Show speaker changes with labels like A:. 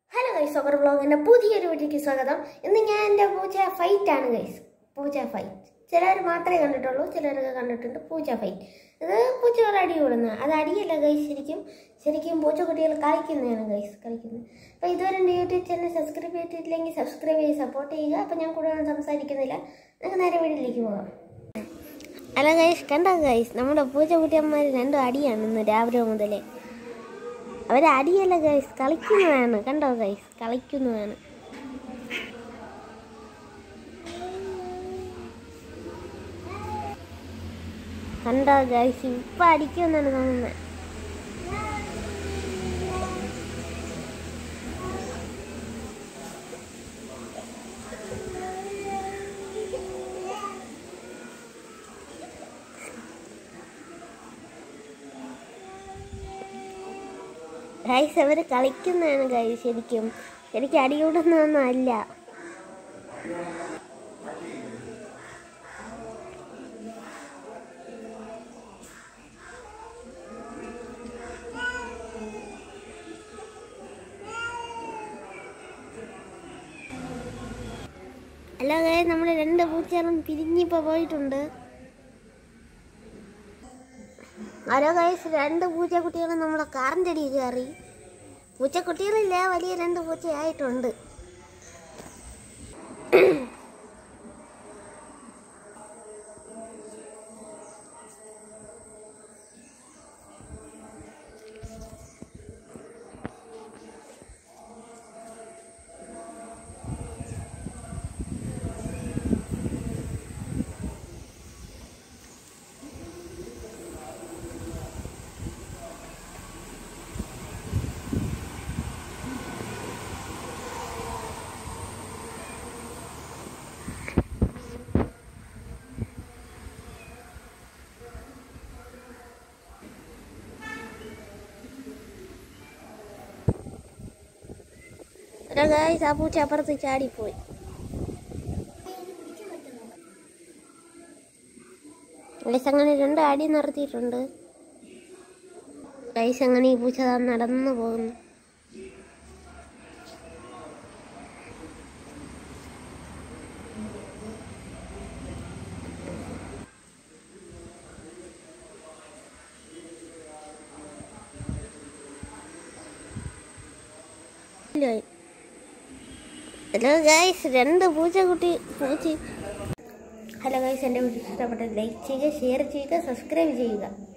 A: hello guys soccer ബ്ലോഗിൻ്റെ പുതിയൊരു വീഡിയോയ്ക്ക് സ്വാഗതം ഇന്ന് ഞാൻ എൻ്റെ പൂച്ച ഫൈറ്റ് ആണ് ഗൈസ് പൂച്ച ഫൈറ്റ് ചിലർ മാത്രമേ കണ്ടിട്ടുള്ളൂ ചിലരൊക്കെ കണ്ടിട്ടുണ്ട് പൂച്ച ഫൈറ്റ് ഇത് പൂച്ചകൾ അടി കൂടുന്നത് അത് അടിയല്ല ഗൈസ് ശരിക്കും ശരിക്കും പൂച്ചക്കുട്ടികൾ കളിക്കുന്നതാണ് ഗൈസ് കളിക്കുന്നത് അപ്പോൾ ഇതുവരെ എൻ്റെ യൂട്യൂബ് ചാനൽ സബ്സ്ക്രൈബ് ചെയ്തിട്ടില്ലെങ്കിൽ സബ്സ്ക്രൈബ് ചെയ്ത് സപ്പോർട്ട് ചെയ്യുക അപ്പോൾ ഞാൻ കൂടുതൽ സംസാരിക്കുന്നില്ല നമുക്ക് നേരെ വീട്ടിലേക്ക് പോകാം അല്ല ഗൈസ് കണ്ടോ ഗൈസ് നമ്മുടെ പൂച്ചക്കുട്ടിയന്മാർ രണ്ടും അടിയാണ് ഇന്ന് രാവിലെ മുതലേ അവർ അടിയല്ല ഗൈസ് കളിക്കുന്നതാണ് കണ്ടോ ഗൈസ് കളിക്കുന്നതാണ് കണ്ടോ ഗൈസ് ഇപ്പൊ അടിക്കുമെന്നാണ് തോന്നുന്നത് ഗൈസ് അവർ കളിക്കുന്നതാണ് ഗൈസ് ശരിക്കും ശരിക്കും അടികൂടുന്നതൊന്നും അല്ല അല്ല ഗൈസ് നമ്മൾ രണ്ട് പൂച്ചകളും പിരിഞ്ഞിപ്പോൾ പോയിട്ടുണ്ട് ഹലോ ഗൈസ് രണ്ട് പൂച്ചക്കുട്ടികളും നമ്മുടെ കാറിൻ്റെ അടിയിൽ കയറി പൂച്ചക്കുട്ടികളില്ല വലിയ രണ്ട് പൂച്ചയായിട്ടുണ്ട് ഹലോ ഗൈസ് ആ പൂച്ച അപ്പുറത്ത് ചാടിപ്പോയി ഗൈസ് അങ്ങനെ രണ്ട് അടി നടത്തിയിട്ടുണ്ട് ഗൈസ് അങ്ങനെ ഈ പൂച്ച ദാ നടന്നു പോകുന്നു ഹലോ ഗൈസ് രണ്ട് പൂച്ചക്കുട്ടി പൂച്ച ഹലോ ഗൈസ് എൻ്റെ വീഡിയോ ഇഷ്ടപ്പെട്ട ലൈക്ക് ചെയ്യുക ഷെയർ ചെയ്യുക സബ്സ്ക്രൈബ് ചെയ്യുക